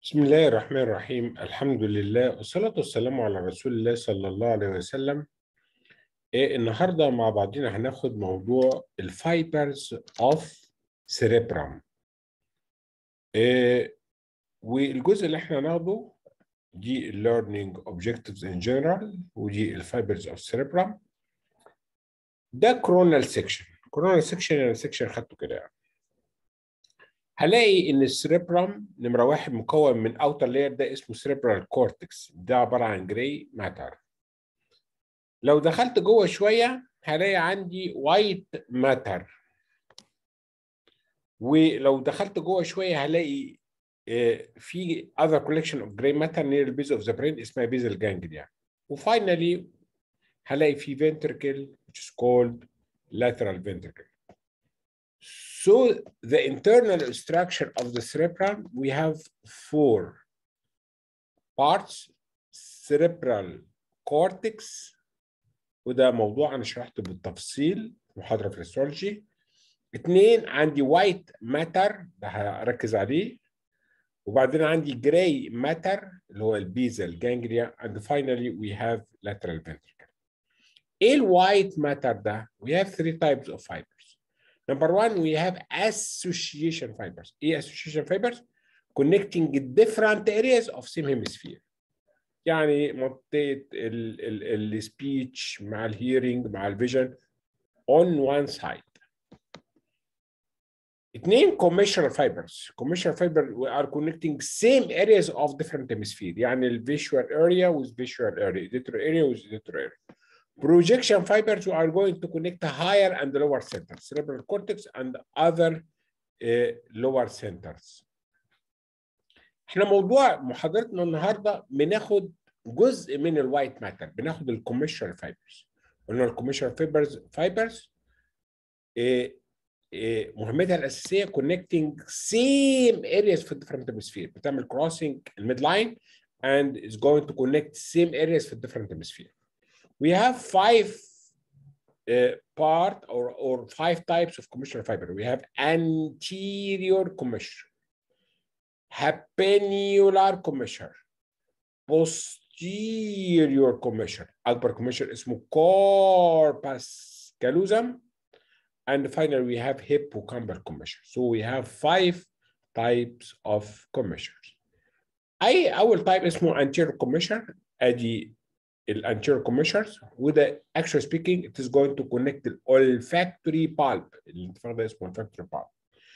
بسم الله الرحمن الرحيم الحمد لله والصلاة والسلام على رسول الله صلى الله عليه وسلم إيه النهاردة مع بعضنا هناخد موضوع الفايبرز اوف سيريبرام إيه والجزء اللي احنا هناخده دي learning objectives in general ودي الفايبرز اوف سيريبرام ده كورونال سيكشن كورونال سيكشن يعني سيكشن خدته كده يعني هلاقي ان السريبرام نمره واحد مكون من اوتر لاير ده اسمه سريبرال كورتكس ده عباره عن جراي ماتر لو دخلت جوه شويه هلاقي عندي وايت ماتر ولو دخلت جوه شويه هلاقي في other collection of gray matter near the base of the brain اسمها basal ganglia وفاينلي هلاقي في ventricle which is called lateral ventricle So the internal structure of the cerebrum, we have four parts, cerebral cortex وده موضوع انا شرحته بالتفصيل محاضره في الهيستولوجي اثنين عندي وايت ماتر ده هركز عليه وبعدين عندي جراي ماتر اللي هو البيزل جانجليا and finally we have lateral ventricle ايه الوايت ماتر ده we have three types of fibers Number one, we have association fibers. ايه association fibers? Connecting different areas of same hemisphere. يعني منطقة السبيتش مع الهيرنج مع الفيجن on one side. اثنين commercial fibers. Commercial fibers we are connecting same areas of different hemisphere. يعني ال visual area with visual area, auditory area with auditory area. Projection fibers we are going to connect higher and lower centers, cerebral cortex and other uh, lower centers. احنا موضوع محاضرتنا النهارده بناخد جزء من الوايت ماتر بناخد الكوميشال فايبرز قلنا الكوميشال فايبرز فايبرز مهمتها الاساسيه connecting same areas في different hemisphere بتعمل crossing الميد لاين and is going to connect same areas في different hemisphere. we have five uh, part or, or five types of commissural fiber. We have anterior commissure, hapenular commissure, posterior commissure, أكبر commissure اسمه corpus callosum, and finally we have hippocampal commissure. So we have five types of commissures. أي أول type اسمه anterior commissure أدي الانتيريور commissures وده actually speaking it is going to connect the olfactory bulb الانتفاخ ده اسمه olfactory bulb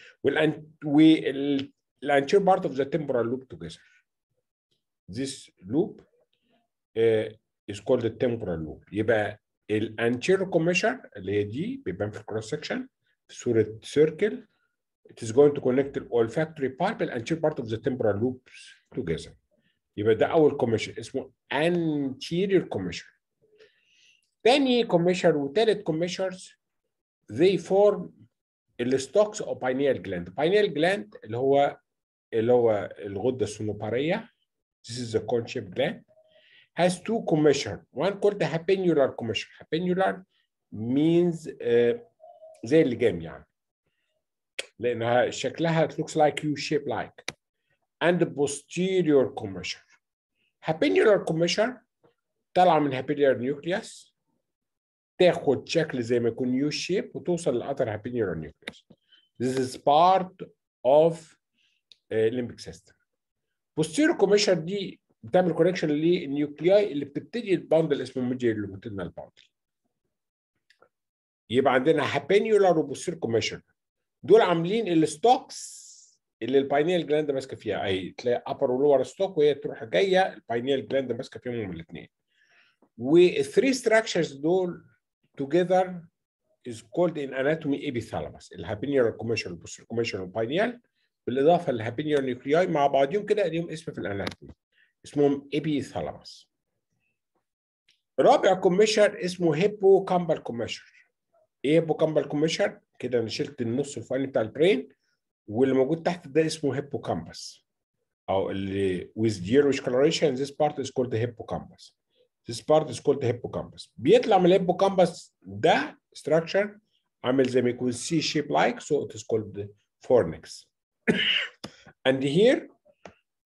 والانتيريور part of the temporal loop together this loop uh, is called the temporal loop يبقى الانتيريور commissure اللي هي دي بيبان في الكروس سكشن في صوره circle it is going to connect the olfactory bulb الانتيريور part of the temporal loops together يبقى ده اول كوميشن اسمه anterior commission تاني كوميشر وتالت كوميشرز they form الستوكس او pineal gland pineal gland اللي هو اللي هو الغده الصنوبريه this is the cone shaped gland has two commissure one called the hapenular commissure hapenular means uh, زي اللجام يعني لانها شكلها it looks like U shape like and the posterior commissure. Hapenular commissure طالعه من hapenular nucleus تاخد شكل زي ما يكون يو شيب وتوصل للأثر hapenular nucleus. This is part of uh, limbic system. Posterior commissure دي بتعمل كونكشن للنيوكلياي اللي بتبتدي الباندل اسمه ميديال لونجيتودينال باندل. يبقى عندنا hapenular وبوستيريور commissure دول عاملين الستوكس اللي الباينيال جلاند ماسكه فيها اي تلاقي ابر ولور ستوك وهي تروح جايه الباينيال جلاند ماسكه فيهم هما الاثنين والثري ستراكشرز دول together is called in anatomy epithalamus الهابينيال كوميشن البوستيريور كوميشن والباينيال بالاضافه للهابينيال نيوكلياي مع بعضهم كده ليهم اسم في الاناتومي اسمهم epithalamus رابع كوميشر اسمه هيبو كامبال كوميشر ايه هيبو كامبال كوميشر كده انا شلت النص الفوقاني بتاع البرين واللي موجود تحت ده اسمه هيبوكامبس او اللي with yellowish coloration this part is called the hippocampus this part is called the hippocampus بيطلع من الهيبوكامبس ده structure عامل زي ما يكون C shape like so it is called the fornix and here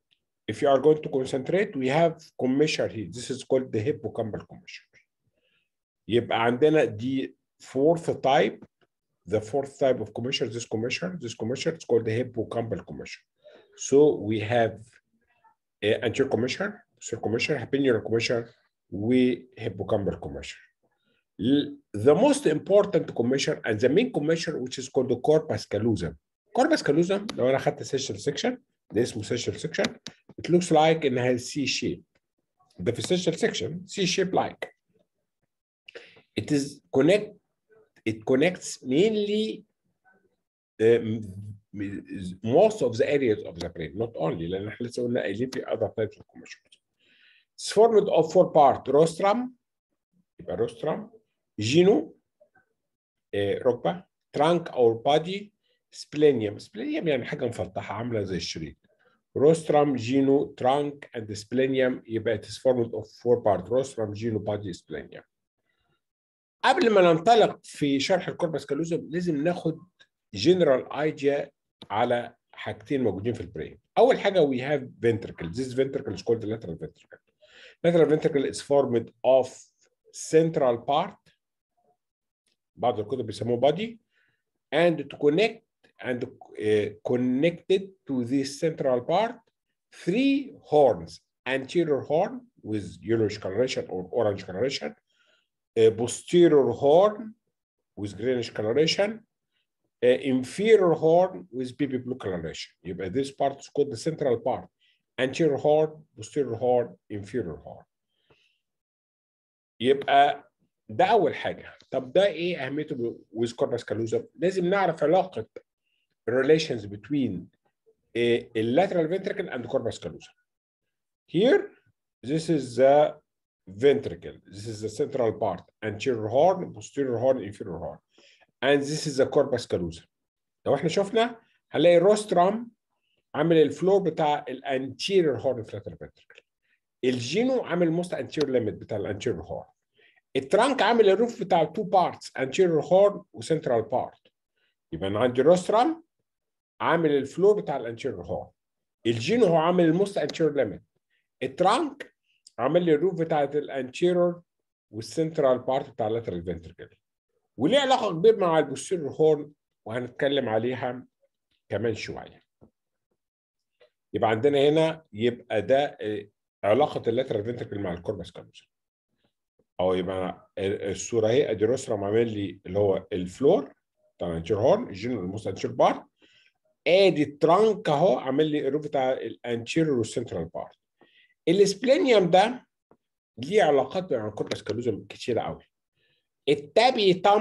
if you are going to concentrate we have commissure here this is called the hippocampal commissure يبقى عندنا دي fourth type the fourth type of commissure this commissure this commissure is called the hippocampal commissure so we have uh, anterior commissure posterior commissure superior commissure وhippocampal commissure the most important commissure and the main commissure which is called the corpus callosum corpus callosum لو انا خدت sessile section ده اسمه sessile section it looks like انها C shape ده في sessile section C shape like it is connect it connects mainly uh, most of the areas of the brain not only لان احنا لسه قلنا قايلين في other types of commissures it's formed of four part rostrum يبقى rostrum جينو ركبه trunk or body splenium splenium يعني حاجه مفلطحه عامله زي الشريط rostrum جينو trunk and splenium يبقى it is formed of four part rostrum جينو body splenium قبل ما ننطلق في شرح الكوربس كالوزم لازم ناخد جنرال ايديا على حاجتين موجودين في البرين اول حاجه we have ventricle this ventricle is called the lateral ventricle lateral ventricle is formed of central part بعض الكتب بيسموه body and to connect and uh, connected to this central part three horns anterior horn with yellowish coloration or orange coloration a posterior horn with greenish coloration a inferior horn with baby blue coloration يبقى this part is called the central part anterior horn posterior horn inferior horn يبقى ده اول حاجه طب ده ايه اهميته with corpus callosum لازم نعرف علاقه relations between a, a lateral ventricle and corpus callosum here this is the ventricle this is the central part anterior horn posterior horn inferior horn and this is the corpus callosum لو احنا شفنا هنلاقي الروسترام عامل الفلور بتاع الانتيريور هورن في lateral ventricle الجينو عامل موست انتيريور ليميت بتاع الانتيريور هورن الترانك عامل الروف بتاع تو بارتس انتيريور هورن وسنترال بارت يبقى انا عندي روسترام عامل الفلور بتاع الانتيريور هورن الجينو هو عامل الموست انتيريور ليميت الترانك عامل لي الروف بتاعت الانتيريور والسنترال بارت بتاع اللاترال فنتركل وليه علاقه كبيره مع البوستيريور هورن وهنتكلم عليها كمان شويه يبقى عندنا هنا يبقى ده علاقه اللاترال فنتركل مع الكوربس كالوزم او يبقى الصوره اهي ادي روسترم عامل لي اللي هو الفلور بتاع الانتير هورن الجنرال الموست انتير بارت ادي الترانك اهو عامل لي الروف بتاع الانتيريور والسنترال بارت السبلينيوم ده ليه علاقات مع الكوربس كالوزم كتيره قوي التابيتم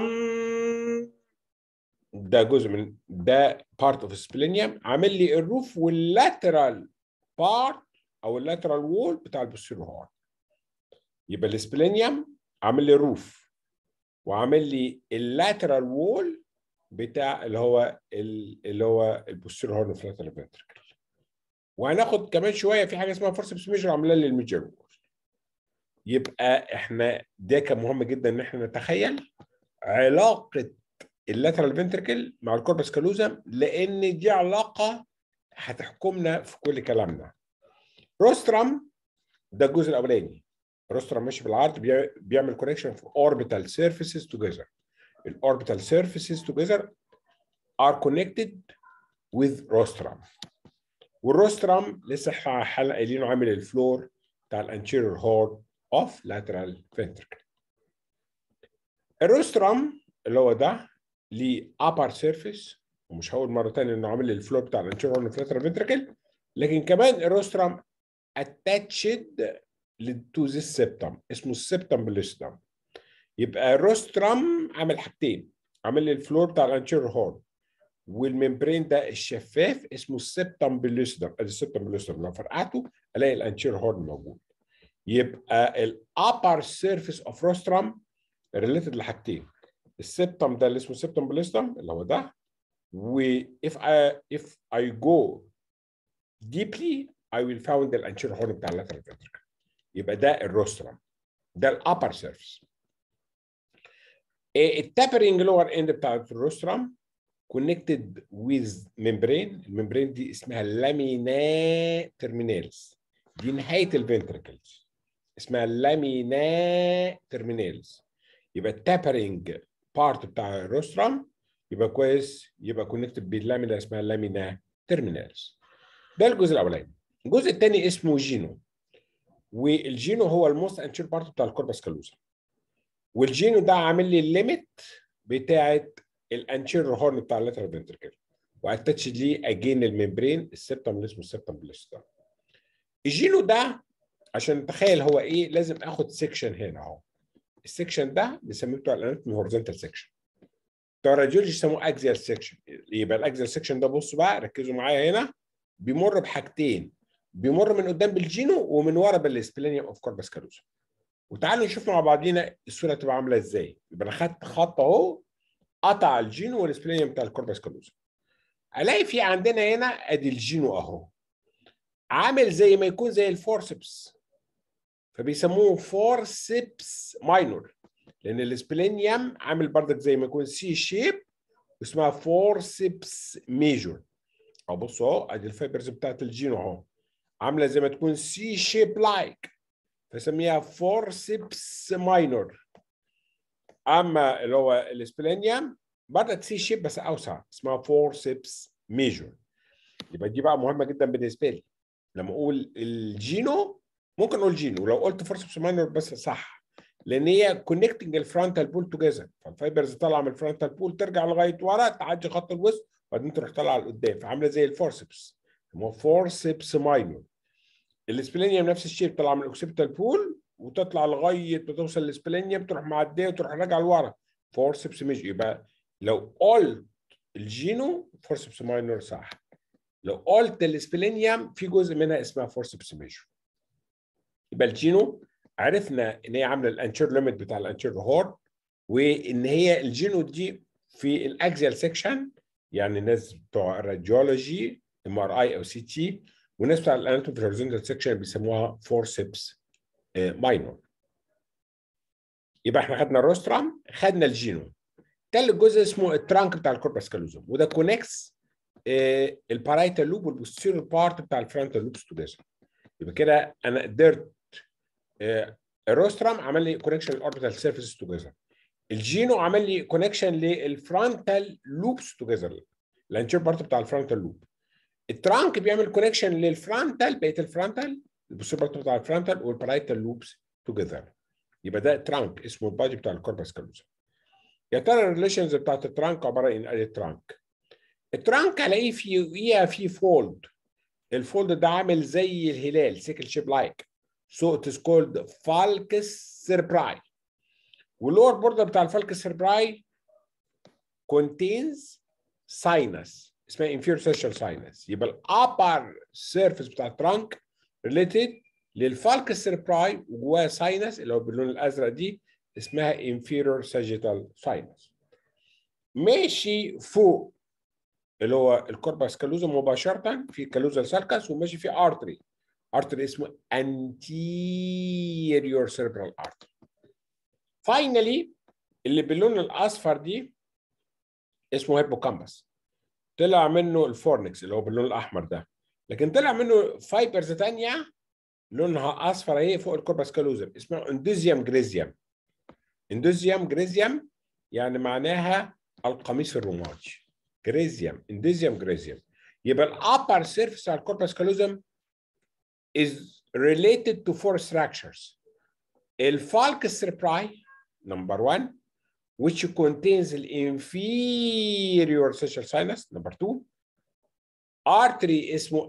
ده جزء من ده بارت اوف سبلينيوم عامل لي الروف واللاترال بارت او اللاترال وول بتاع البوستيريور هورن يبقى السبلينيوم عامل لي الروف وعامل لي اللاترال وول بتاع اللي هو اللي هو البوستيريور هورن في اللاترال فنتركل وهناخد كمان شويه في حاجه اسمها فورسبس ميجر عامله لي الميجر وول يبقى احنا ده كان مهم جدا ان احنا نتخيل علاقه اللاترال فنتركل مع الكوربس كالوزم لان دي علاقه هتحكمنا في كل كلامنا روسترم ده الجزء الاولاني روسترم ماشي بالعرض بيعمل كونكشن في اوربيتال سيرفيسز توجذر الاوربيتال سيرفيسز توجذر are connected with rostrum والروسترم لسه احنا قايلينه عامل الفلور بتاع الانتيريور هورن اوف لاترال فنتركل الروسترم اللي هو ده ليه upper surface ومش هقول مره ثانيه انه عامل الفلور بتاع الانتيريور هورن اوف لاترال فنتركل لكن كمان الروسترم اتاتشد تو ذيس سيبتم اسمه السيبتم بليستم يبقى الروسترم عامل حاجتين عامل لي الفلور بتاع الانتيريور هورن والممبرين ده الشفاف اسمه السبتم بلوسدم ادي السبتم بلوسدم لو فرقعته الاقي الانتير هورن موجود يبقى الابر سيرفيس اوف روسترم ريليتد لحاجتين السبتم ده اللي اسمه سبتم بلوسدم اللي هو ده و if I if I go deeply I will found the anterior horn بتاع اللاترال ventricle يبقى ده الروسترم ده الابر سيرفيس التابرنج لور اند بتاع الروسترم connected with membrane الممبرين دي اسمها لامينا ترمينالز دي نهايه الفنتركلز اسمها لامينا ترمينالز يبقى التابرنج بارت بتاع الروسترام يبقى كويس يبقى كونكتد باللامينا اسمها لامينا ترمينالز ده الجزء الاولاني الجزء الثاني اسمه جينو والجينو هو الموست انشير بارت بتاع الكوربس كالوزا والجينو ده عامل لي الليميت بتاعه الانشير هورن بتاع اللاترال فنتركل واتاتش ليه اجين الممبرين السبتم اللي اسمه السبتم بليستر الجينو ده عشان نتخيل هو ايه لازم اخد سيكشن هنا اهو السيكشن ده بنسميه بتوع الاناتومي هورزونتال سيكشن بتوع الراديولوجي يسموه اكزيال سيكشن يبقى الاكزيال سيكشن ده بصوا بقى ركزوا معايا هنا بيمر بحاجتين بيمر من قدام بالجينو ومن ورا بالسبلينيوم اوف كوربس كالوزا وتعالوا نشوف مع بعضينا الصوره تبقى عامله ازاي يبقى انا خدت خط اهو قطع الجينو والسبلينيوم بتاع الكوربس كالوزا الاقي في عندنا هنا ادي الجينو اهو عامل زي ما يكون زي الفورسبس فبيسموه فورسبس ماينور لان السبلينيوم عامل بردك زي ما يكون سي شيب اسمها فورسبس ميجور اهو بصوا اهو ادي الفايبرز بتاعت الجينو اهو عامله زي ما تكون سي شيب لايك فسميها فورسبس ماينور اما اللي هو السبلينيوم بدات سي شيب بس اوسع اسمها فورسبس ميجور يبقى دي بقى مهمه جدا بالنسبه لي لما اقول الجينو ممكن اقول جينو ولو قلت فورسبس ماينور بس صح لان هي كونكتنج الفرونتال بول توجذر فالفايبرز طالعه من الفرونتال بول ترجع لغايه ورا تعدي خط الوسط وبعدين تروح طالعه لقدام فعامله زي الفورسبس هو فورسبس ماينور السبلينيوم نفس الشيء طالعه من الاوكسيبيتال بول وتطلع لغايه ما توصل للسبلينيوم تروح معديه وتروح راجعه لورا فورسبس ميجور يبقى لو قلت الجينو فورسبس ماينور صح لو قلت السبلينيوم في جزء منها اسمها فورسبس ميجور يبقى الجينو عرفنا ان هي عامله الانشير ليميت بتاع الانشير هورن وان هي الجينو دي في الاكزيال سيكشن يعني الناس بتوع الراديولوجي ام ار اي او سي تي والناس بتوع الاناتومي هوريزونتال سيكشن بيسموها فورسبس ماينور يبقى احنا خدنا الروسترام خدنا الجينو تالت جزء اسمه الترانك بتاع الكوربس كالوزوم وده كونكس البارايتال لوب والبوستيريور بارت بتاع الفرونتال لوبس توجذر يبقى كده انا قدرت الروسترام عمل لي كونكشن للاوربيتال سيرفيسز توجذر الجينو عمل لي كونكشن للفرونتال لوبس توجذر الانتير بارت بتاع الفرونتال لوب الترانك بيعمل كونكشن للفرونتال بقيه الفرونتال البوستيريور بارت بتاع الفرونتال والبارايتال لوبس توجذر يبقى ده ترانك اسمه البادي بتاع الكوربس كالوزوم يا ترى الريليشنز بتاعت الترانك عباره عن ايه الترانك الترانك الاقيه فيها في فولد الفولد ده عامل زي الهلال سيكل شيب لايك سو ات از كولد فالكس سيربراي واللور بوردر بتاع الفالكس سيربراي contains sinus اسمها inferior social sinus يبقى الابر سيرفيس بتاع الترانك ريليتد للفالكس سيربراي وجواها ساينس اللي هو باللون الازرق دي اسمها inferior sagittal sinus ماشي فوق اللي هو الكوربس كالوزوم مباشره في كالوزال سالكس وماشي في ارتري ارتري اسمه anterior cerebral artery فاينلي اللي باللون الاصفر دي اسمه هيبوكامبس طلع منه الفورنكس اللي هو باللون الاحمر ده لكن طلع منه فايبرز ثانيه لونها اصفر اهي فوق الكوربس كالوزوم اسمها اندوزيوم جريزيوم اندوزيوم جريزيوم يعني معناها القميص الرمادي جريزيوم اندوزيوم جريزيوم يبقى الابر سيرفيس على الكوربس كالوزوم is related to four structures الفالكس سيربراي number one which contains the inferior social sinus number two artery اسمه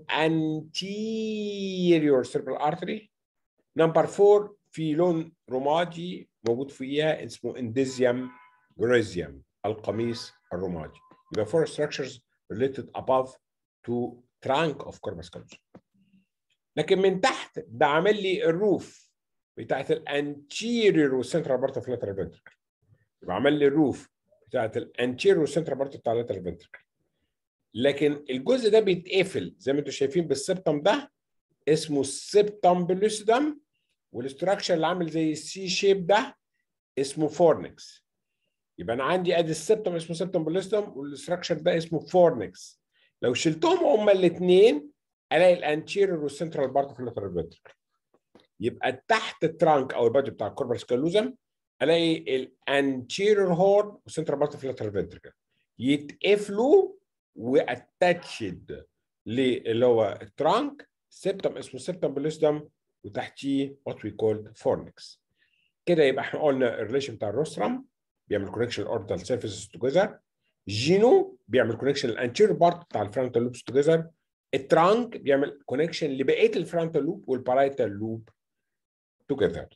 anterior cerebral artery number four في لون رمادي موجود فيها اسمه انديزيوم جريزيوم القميص الرمادي يبقى four structures related above to trunk of corpus callosum لكن من تحت ده عامل لي الروف بتاعت الانتيريور والسنترال بارت اوف لاترال فنتركل يبقى عمل لي الروف بتاعت الانتيريور والسنترال بارت بتاع اللاترال فنتركل لكن الجزء ده بيتقفل زي ما انتم شايفين بالسبتم ده اسمه السبتم بلوسيدم والاستراكشر اللي عامل زي السي شيب ده اسمه فورنكس يبقى انا عندي ادي السبتم اسمه سبتم بلوسيدم والاستراكشر ده اسمه فورنكس لو شلتهم هما الاثنين الاقي الانتيريور والسنترال بارت اوف اللاترال فنتركل يبقى تحت الترانك او البادي بتاع الكوربس كالوزم الاقي الانتيريور هورن والسنترال بارت اوف اللاترال فنتركل يتقفلوا واتاتشد اللي هو الترانك سيبتم اسمه سيبتم بلوسدم وتحتيه وات وي كولد فورنكس كده يبقى احنا قلنا الريليشن بتاع الروسترم بيعمل كونكشن الاوربيتال سيرفيسز توجذر جينو بيعمل كونكشن الانتيريور بارت بتاع الفرونتال لوبس توجذر الترانك بيعمل كونكشن لبقيه الفرونتال لوب والبارايتال لوب توجذر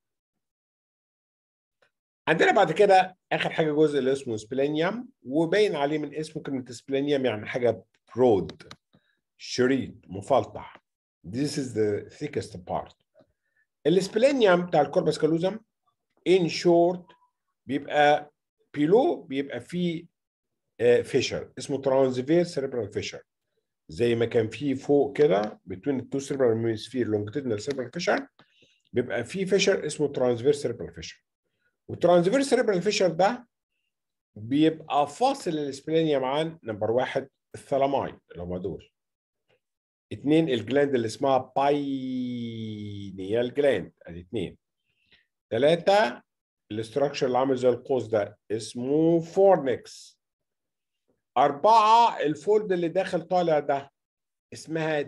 عندنا بعد كده اخر حاجه جزء اللي اسمه سبلينيوم وباين عليه من اسمه كلمه سبلينيوم يعني حاجه برود شريط مفلطح This is the thickest part. السبلينيوم بتاع الكوربس كالوزم in short بيبقى بيلو بيبقى فيه فيشر اسمه ترانزفير سيربرال فيشر زي ما كان فيه فوق كده between التو سيربرال هيمسفير لونجيتودينال سيربرال فيشر بيبقى فيه فيشر اسمه ترانزفير سيربرال فيشر والترانزفير سيربرال فيشر ده بيبقى فاصل السبلينيوم عن نمبر واحد الثلاماين اللي هم دول اثنين الجلاند اللي اسمها باينيال جلاند ادي اثنين ثلاثة الاستراكشر اللي عامل زي القوس ده اسمه فورنكس أربعة الفولد اللي داخل طالع ده اسمها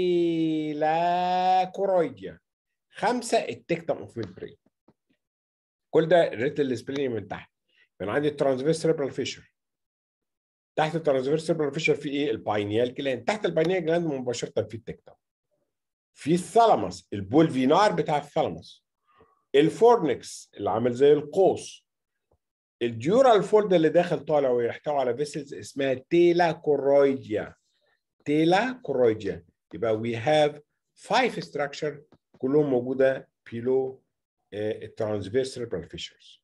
تيلاكورويديا خمسة التكتم اوف ميد كل ده ريت السبلينيوم من تحت من عندي الترانسفيرس سيربرال فيشر تحت الترانسفيرس سيربرال فيشر في ايه الباينيال جلاند تحت الباينيال جلاند مباشره في التكتم في الثالاموس البولفينار بتاع الثالاموس الفورنكس اللي عامل زي القوس الديورال فولد اللي داخل طالع ويحتوي على فيسلز اسمها تيلا كورويديا تيلا كورويديا يبقى وي هاف فايف ستراكشر كلهم موجوده بيلو الترانسفيرس سيربرال فيشرز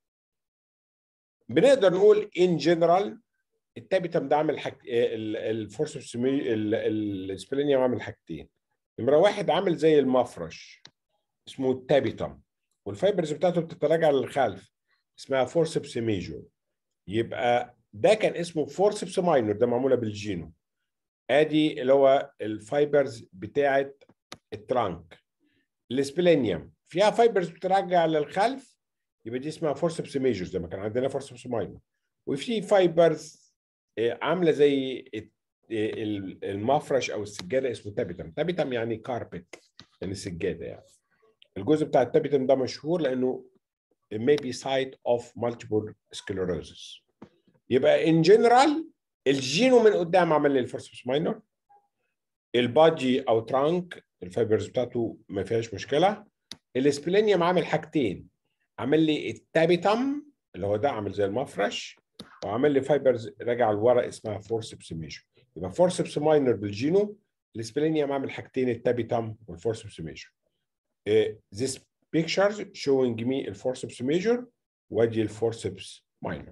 بنقدر نقول ان جنرال التابيتم ده عامل حاجة الفورس السبلينيوم عامل حاجتين نمرة واحد عامل زي المفرش اسمه التابيتم والفايبرز بتاعته بتتراجع للخلف اسمها فورسبس ميجور يبقى ده كان اسمه فورسبس ماينور ده معموله بالجينو ادي اللي هو الفايبرز بتاعه الترانك السبلينيوم فيها فايبرز بترجع للخلف يبقى دي اسمها فورسبس ميجور زي ما كان عندنا فورسبس ماينور وفي فايبرز عامله زي المفرش او السجاده اسمه تابيتم تابيتم يعني كاربت يعني سجاده يعني الجزء بتاع التابيتم ده مشهور لانه may be site of multiple sclerosis يبقى in general الجينو من قدام عمل لي الفورسبس ماينور البادي او ترانك الفايبرز بتاعته ما فيهاش مشكله السبلينيوم عامل حاجتين عامل لي التابيتم اللي هو ده عامل زي المفرش وعامل لي فايبرز راجع لورا اسمها فورسبس ميجور يبقى فورسبس ماينور بالجينو السبلينيوم عامل حاجتين التابيتم والفورسبس ميجور this pictures showing me الفورسبس ميجور وادي الفورسبس ماينور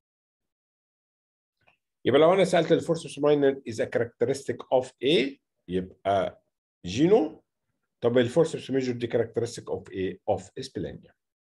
يبقى لو انا سالت الفورسبس ماينور is a characteristic of A يبقى جينو طب الفورسبس ميجور دي characteristic of A of سبلينيوم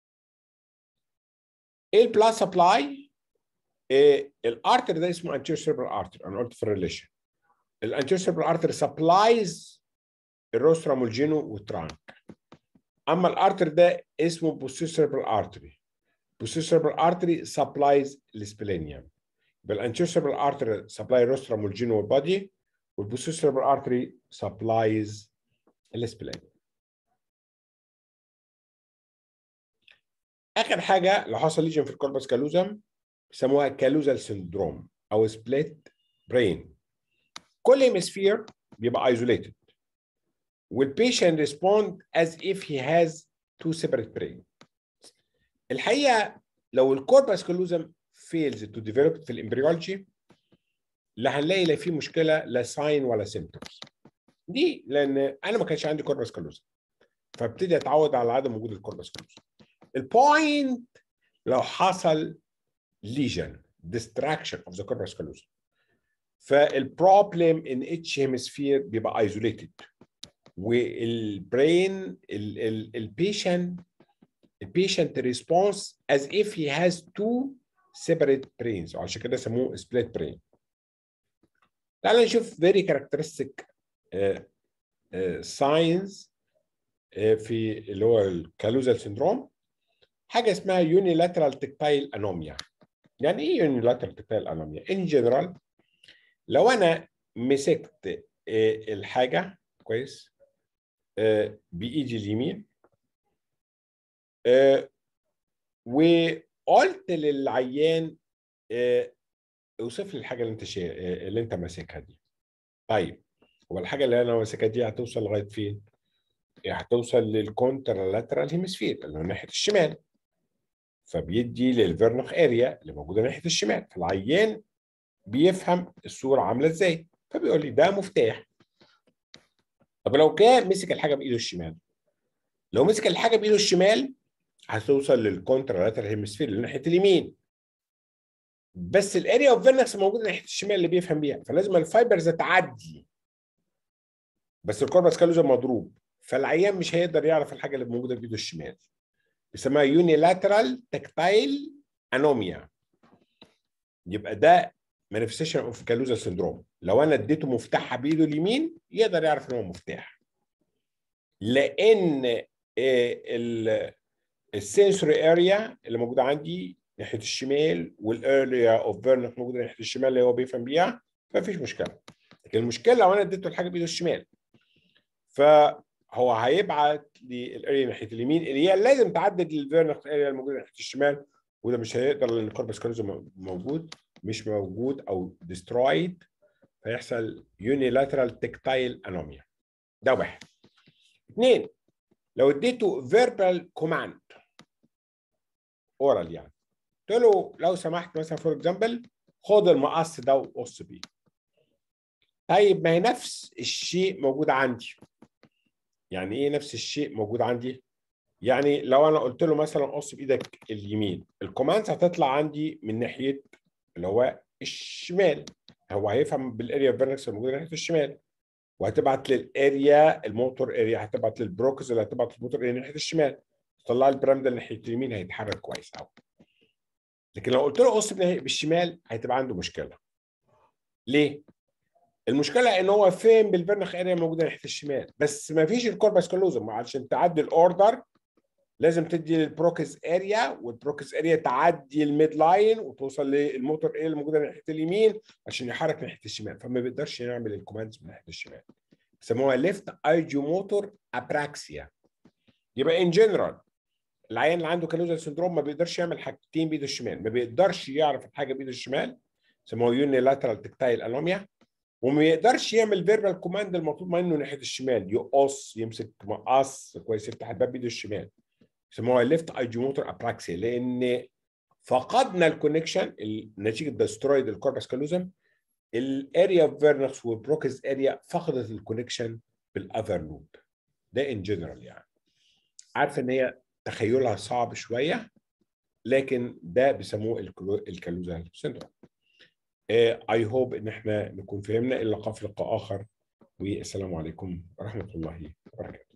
ايه البلاس سبلاي إيه الارتر ده اسمه anterior cerebral artery انا قلت في الريليشن الانتيريور cerebral artery سبلايز الروسترام والجينو والترانك اما الارتر ده اسمه posterior cerebral artery posterior cerebral artery supplies السبلينيوم يبقى الانتيريور cerebral artery سبلاي الروسترام والجينو والبادي والposterior cerebral artery supplies السبلينيوم اخر حاجه لو حصل ليجن في الكوربس كالوزم بيسموها كالوزال سندروم او سبليت برين كل هيمسفير بيبقى ايزوليتد والبيشنت ريسبوند از if he has two separate brain الحقيقه لو الكوربس كالوزم fails to develop في الامبريولوجي لا هنلاقي لا في مشكله لا ساين ولا سيمتومز دي لان انا ما كانش عندي كوربس كالوزم فابتدي اتعود على عدم وجود الكوربس كالوزم البوينت لو حصل lesion distraction of the corpus callosum فالبروبلم in each hemisphere بيبقى isolated والبرين البيشنت البيشنت response as if he has two separate brains وعشان كده سموه split brain تعال نشوف very characteristic ساينز في اللي هو الكالوزال سيندروم حاجه اسمها يونيلاترال تكتايل انوميا يعني ايه يونيلاترال تكتايل انوميا ان جنرال لو انا مسكت الحاجه كويس بايدي اليمين وقلت للعيان اوصف لي الحاجه اللي انت شي... اللي انت ماسكها دي طيب هو الحاجه اللي انا ماسكها دي هتوصل لغايه فين هتوصل للكونترالاترال هيمسفير اللي هو ناحيه الشمال فبيدي للفيرنخ اريا اللي موجوده ناحيه الشمال فالعيان بيفهم الصوره عامله ازاي فبيقول لي ده مفتاح طب لو كان مسك الحاجه بايده الشمال لو مسك الحاجه بايده الشمال هتوصل للكونترالاترال هيمسفير اللي ناحيه اليمين بس الاريا اوف فيرنكس موجوده ناحيه الشمال اللي بيفهم بيها فلازم الفايبرز تعدي بس الكوربس كالوزا مضروب فالعيان مش هيقدر يعرف الحاجه اللي موجوده بايده الشمال بيسموها يونيلاترال تكتايل انوميا يبقى ده مانيفستيشن اوف كالوزا سندروم لو انا اديته مفتاحها بايده اليمين يقدر يعرف ان هو مفتاح لان السنسوري اريا اللي موجوده عندي ناحيه الشمال والاريا اوف فيرنك موجوده ناحيه الشمال اللي هو بيفهم بيها فمفيش مشكله لكن المشكله لو انا اديته الحاجه بايده الشمال فهو هيبعت للاريا ناحيه اليمين اللي هي لازم تعدد للفيرنك اريا الموجوده ناحيه الشمال وده مش هيقدر لان الكوربس كالوزا موجود مش موجود او ديسترويد فيحصل يونيلاترال تكتايل انوميا ده واحد اثنين لو اديته فيربال كوماند اورال يعني قلت له لو سمحت مثلا فور اكزامبل خد المقص ده وقص بيه طيب ما هي نفس الشيء موجود عندي يعني ايه نفس الشيء موجود عندي يعني لو انا قلت له مثلا قص بايدك اليمين الكوماندز هتطلع عندي من ناحيه اللي هو الشمال هو هيفهم بالاريا فيرنكس الموجوده ناحيه الشمال وهتبعت للاريا الموتور اريا هتبعت للبروكس اللي هتبعت للموتور اريا ناحيه الشمال تطلع البرام ده ناحيه اليمين هيتحرك كويس قوي لكن لو قلت له قص بالشمال هتبقى عنده مشكله ليه المشكله ان هو فين بالفيرنخ اريا موجوده ناحيه الشمال بس ما فيش الكوربس كالوزم علشان تعدي الاوردر لازم تدي للبروكس اريا والبروكس اريا تعدي الميد لاين وتوصل للموتور اريا اللي موجوده ناحيه اليمين عشان يحرك ناحيه الشمال فما بيقدرش يعمل الكوماندز من ناحيه الشمال بيسموها ليفت ايجو موتور ابراكسيا يبقى ان جنرال العيان اللي عنده كالوزا سندروم ما بيقدرش يعمل حاجتين بايده الشمال ما بيقدرش يعرف الحاجه بايده الشمال يسموها يونيلاترال تكتايل انوميا وما يقدرش يعمل فيربال كوماند المطلوب منه ناحيه الشمال يقص يمسك مقص كويس يفتح الباب بايده الشمال يسموها ليفت ايجوموتور ابراكسيا لان فقدنا الكونكشن نتيجه دسترويد الكوربس كالوزم الاريا اوف فيرنكس والبروكس اريا فقدت الكونكشن بالاذر لوب ده ان جنرال يعني عارف ان هي تخيلها صعب شويه لكن ده بيسموه الكالوزال سيندروم اي هوب ان احنا نكون فهمنا اللقاء في لقاء اخر والسلام عليكم ورحمه الله وبركاته